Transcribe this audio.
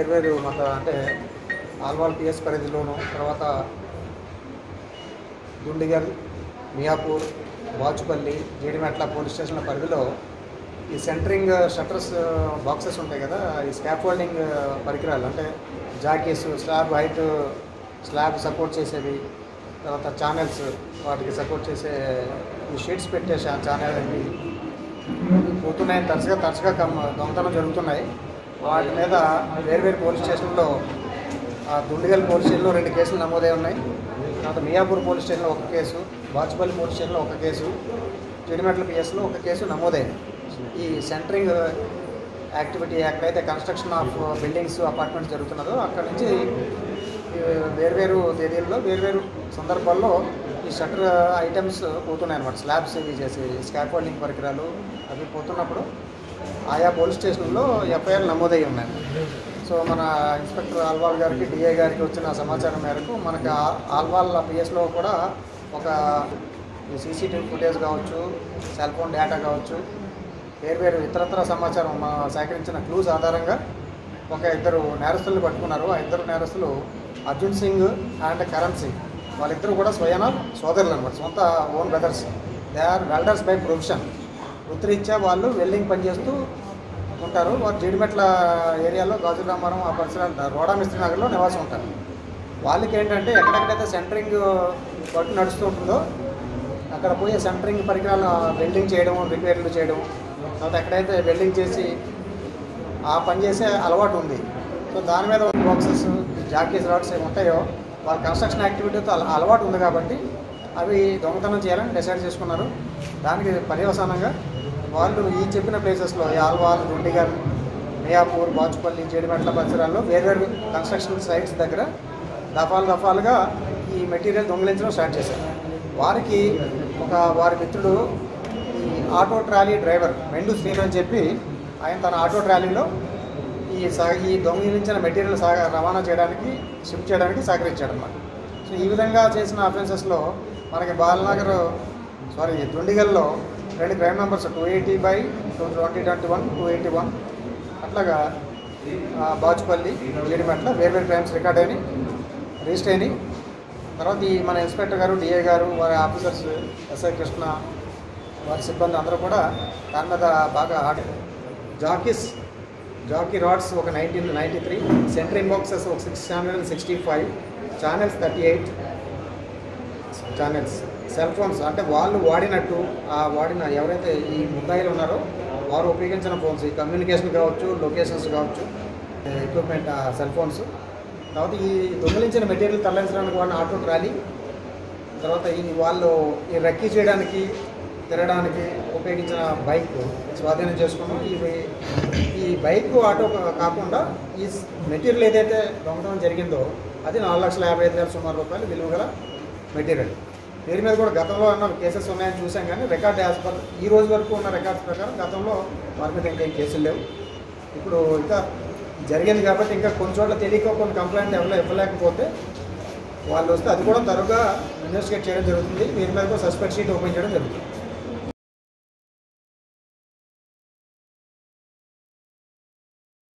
వేర్వేరు మత అంటే ఆల్వాల్ పిఎస్ పరిధిలోను తర్వాత దుండిగల్ మియాపూర్ బాచుపల్లి జీడిమెట్ల పోలీస్ స్టేషన్ల పరిధిలో ఈ సెంటరింగ్ షట్టర్స్ బాక్సెస్ ఉంటాయి కదా ఈ స్కాప్ హోల్డింగ్ పరికరాలు అంటే jackies slab height slab support చేసేవి తర్వాత ఛానల్స్ వాటికి సపోర్ట్ చేసే ఈ షీట్స్ పెట్టే ఛానల్ అవి పోతున్నాయి తరచుగా తరచుగా కమ్ దొంగతనం జరుగుతున్నాయి వాటి మీద వేర్వేరు పోలీస్ స్టేషన్లో ఆ దుండిగల్ పోలీస్ స్టేషన్లో రెండు కేసులు నమోదై ఉన్నాయి తర్వాత మియాపూర్ పోలీస్ స్టేషన్లో ఒక కేసు బాచుపల్లి పోలీస్ స్టేషన్లో ఒక కేసు చెడిమెట్ల పిఎస్లో ఒక కేసు నమోదైంది ఈ సెంటరింగ్ యాక్టివిటీ ఎక్కడైతే కన్స్ట్రక్షన్ ఆఫ్ బిల్డింగ్స్ అపార్ట్మెంట్స్ జరుగుతున్నదో అక్కడ నుంచి ఈ వేర్వేరు తేదీల్లో వేర్వేరు సందర్భాల్లో ఈ షట్టర్ ఐటమ్స్ పోతున్నాయి అనమాట స్లాబ్స్ ఇవి చేసి స్కాప్ హోల్డింగ్ పరికరాలు అవి పోతున్నప్పుడు ఆయా పోలీస్ స్టేషన్లో ఎఫ్ఐఆర్ నమోదై ఉన్నాయి సో మన ఇన్స్పెక్టర్ ఆల్వాల్ గారికి డిఏ గారికి వచ్చిన సమాచారం మేరకు మనకి ఆ- ఆల్వాల్ పిఎస్లో కూడా ఒక సీసీటీవీ ఫుటేజ్ కావచ్చు సెల్ ఫోన్ డేటా కావచ్చు వేర్వేరు ఇతరత్ర సమాచారం మా సేకరించిన క్లూస్ ఆధారంగా ఒక ఇద్దరు నేరస్తులను పట్టుకున్నారు ఆ ఇద్దరు నేరస్తులు అర్జున్ సింగ్ అండ్ కరణ్ సింగ్ వాళ్ళిద్దరూ కూడా స్వయాన సోదరులు అనమాట సొంత own brothers they are welders by profession వృత్తిరీత్యా వాళ్ళు వెల్డింగ్ పనిచేస్తూ ఉంటారు వారు జీడిమెట్ల ఏరియాలో గాజు రామారం ఆ పరిసరాలు రోడా మిస్త్రి నగర్లో నివాసం ఉంటారు వాళ్ళకి ఏంటంటే ఎక్కడెక్కడైతే సెంటరింగ్ పట్టు నడుస్తూ ఉంటుందో అక్కడ పోయి సెంటరింగ్ పరికరాలు వెల్డింగ్ చేయడం రిపేర్లు చేయడం తర్వాత ఎక్కడైతే వెల్డింగ్ చేసి ఆ పని చేసే అలవాటు ఉంది సో దాని మీద బాక్సెస్ జాకీస్ రాడ్స్ ఏమి ఉంటాయో వాళ్ళ కన్స్ట్రక్షన్ యాక్టివిటీతో అల- అలవాటు ఉంది కాబట్టి అవి దొంగతనం చేయాలని డిసైడ్ చేసుకున్నారు దానికి పర్యవసానంగా వాళ్ళు ఈ చెప్పిన ప్లేసెస్లో ఈ ఆల్వాల్ గుండిగల్ మియాపూర్ బాచుపల్లి జేడిమెట్ల పరిసరాల్లో వేర్వేరు కన్స్ట్రక్షన్ సైట్స్ దగ్గర దఫాలు దఫాలుగా ఈ మెటీరియల్ దొంగిలించడం స్టార్ట్ చేశారు వారికి ఒక వారి మిత్రుడు ఈ auto trolley driver Mendu Srinu అని చెప్పి ఆయన తన ఆటో ట్రాలీలో ఈ సా ఈ దొంగిలించిన మెటీరియల్ సా రవాణా చేయడానికి షిఫ్ట్ చేయడానికి సహకరించాడు అనమాట సో ఈ విధంగా చేసిన అఫెన్సెస్లో మనకి బాలనగర్ సారీ దుండిగల్లో రెండు crime numbers two eighty by two twenty twenty one two eighty one అట్లాగా ఆ, బాచుపల్లి జీడిమెట్ల వేర్వేరు క్రైమ్స్ రికార్డ్ అయినాయి రిజిస్టర్ అయినాయి తర్వాత ఈ మన ఇన్స్పెక్టర్ గారు డిఏ గారు వారి ఆఫీసర్స్ ఎస్ఐ కృష్ణ వారి సిబ్బంది అందరూ కూడా దాని మీద బాగా ఆడి జాకీస్ జాకీ రాడ్స్ ఒక nineteen ninety three centering boxes ఒక six hundred and sixty five channels thirty eight channels cell phones అంటే వాళ్ళు వాడినట్టు ఆ వాడిన ఎవరైతే ఈ ముద్దాయిలు ఉన్నారో వారు ఉపయోగించిన ఫోన్స్ ఈ కమ్యూనికేషన్ కావచ్చు లొకేషన్స్ కావచ్చు ఎక్విప్మెంట్ సెల్ ఫోన్స్ తర్వాత ఈ దొంగిలించిన మెటీరియల్ తరలించడానికి వాడిన ఆటో ట్రాలీ తర్వాత ఈ వాళ్ళు ఈ రెక్కీ చేయడానికి తిరగడానికి ఉపయోగించిన బైక్ స్వాధీనం చేసుకున్నాం ఈ ఈ బైక్ ఆటో కా- కాకుండా ఈ మెటీరియల్ ఏదైతే దొంగతనం జరిగిందో అది నాలుగు లక్షల యాభై ఐదు వేల సుమారు రూపాయలు విలువ గల మెటీరియల్ దీని మీద కూడా గతంలో ఉన్న కేసెస్ ఉన్నాయని చూసాం కానీ రికార్డ్ యాజ్ పర్ ఈ రోజు వరకు ఉన్న రికార్డ్స్ ప్రకారం గతంలో వారి మీద ఇంకేం కేసులు లేవు ఇప్పుడు ఇంకా జరిగింది కాబట్టి ఇంకా కొన్ని చోట్ల తెలియక కొన్ని కంప్లైంట్ ఎవరు ఇవ్వలేకపోతే వాళ్ళు వస్తే అది కూడా త్వరగా ఇన్వెస్టిగేట్ చేయడం జరుగుతుంది వీరి మీద కూడా సస్పెక్ట్ షీట్ ఓపెన్ చేయడం జరుగుతుంది